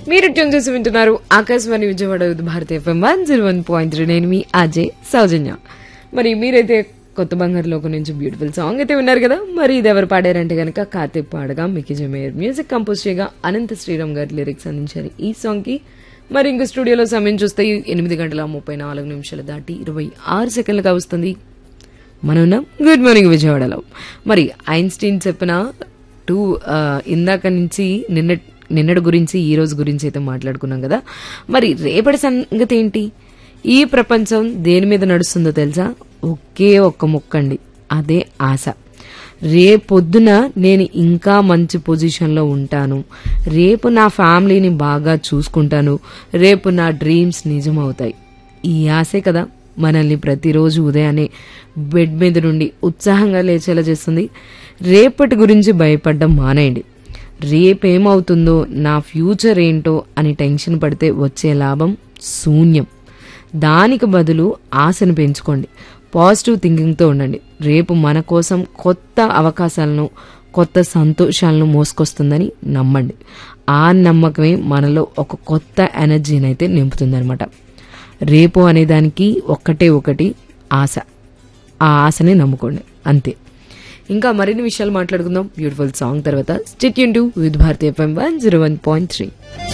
మీరు ట్యూన్ చేసి వింటున్నారు Akashvani Vijayawada with Bharati FM one zero one point three నేను మీ అజయ్ సౌజన్య మరి మీరైతే కొత్త బంగారు లోకం నుంచి బ్యూటిఫుల్ సాంగ్ అయితే విన్నారు కదా మరి ఇది ఎవరు పాడారంటే కనుక కార్తీక్ పాడగా మికి జమేర్ మ్యూజిక్ కంపోజ్ చేయగా అనంత శ్రీరామ్ గారి లిరిక్స్ అందించారు ఈ సాంగ్ కి మరి ఇంక స్టూడియోలో సమయం చూస్తే ఎనిమిది గంటల ముప్పై నాలుగు నిమిషాలు దాటి ఇరవై ఆరు సెకండ్లుగా వస్తుంది మనం గుడ్ మార్నింగ్ విజయవాడలో మరి ఐన్స్టీన్ చెప్పిన టూ ఆ, ఇందాక నుంచి నిన్న నిన్నటి గురించి ఈ రోజు గురించి అయితే మాట్లాడుకున్నాం కదా మరి రేపటి సంగతి ఏంటి ఈ ప్రపంచం దేని మీద నడుస్తుందో తెలుసా ఒకే ఒక్క ముక్కండి అదే ఆశ రేపొద్దున నేను ఇంకా మంచి పొజిషన్లో ఉంటాను రేపు నా ఫ్యామిలీని బాగా చూసుకుంటాను రేపు నా డ్రీమ్స్ నిజమవుతాయి ఈ ఆశే కదా మనల్ని ప్రతిరోజు ఉదయాన్నే బెడ్ మీద నుండి ఉత్సాహంగా లేచేలా చేస్తుంది రేపటి గురించి భయపడ్డం మానేయండి రేపేమవుతుందో నా ఫ్యూచర్ ఏంటో అని టెన్షన్ పడితే వచ్చే లాభం శూన్యం దానికి బదులు ఆశను పెంచుకోండి పాజిటివ్ థింకింగ్తో ఉండండి రేపు మన కోసం కొత్త అవకాశాలను కొత్త సంతోషాలను మోసుకొస్తుందని నమ్మండి ఆ నమ్మకమే మనలో ఒక కొత్త ఎనర్జీని అయితే నింపుతుందన్నమాట రేపు అనే దానికి ఒక్కటే ఒకటి ఆశ ఆ ఆశని నమ్ముకోండి అంతే ఇంకా మరిన్ని విషయాలు మాట్లాడుకుందాం బ్యూటిఫుల్ సాంగ్ తర్వాత స్టేట్ యూన్ to with Bharati FM one zero one point three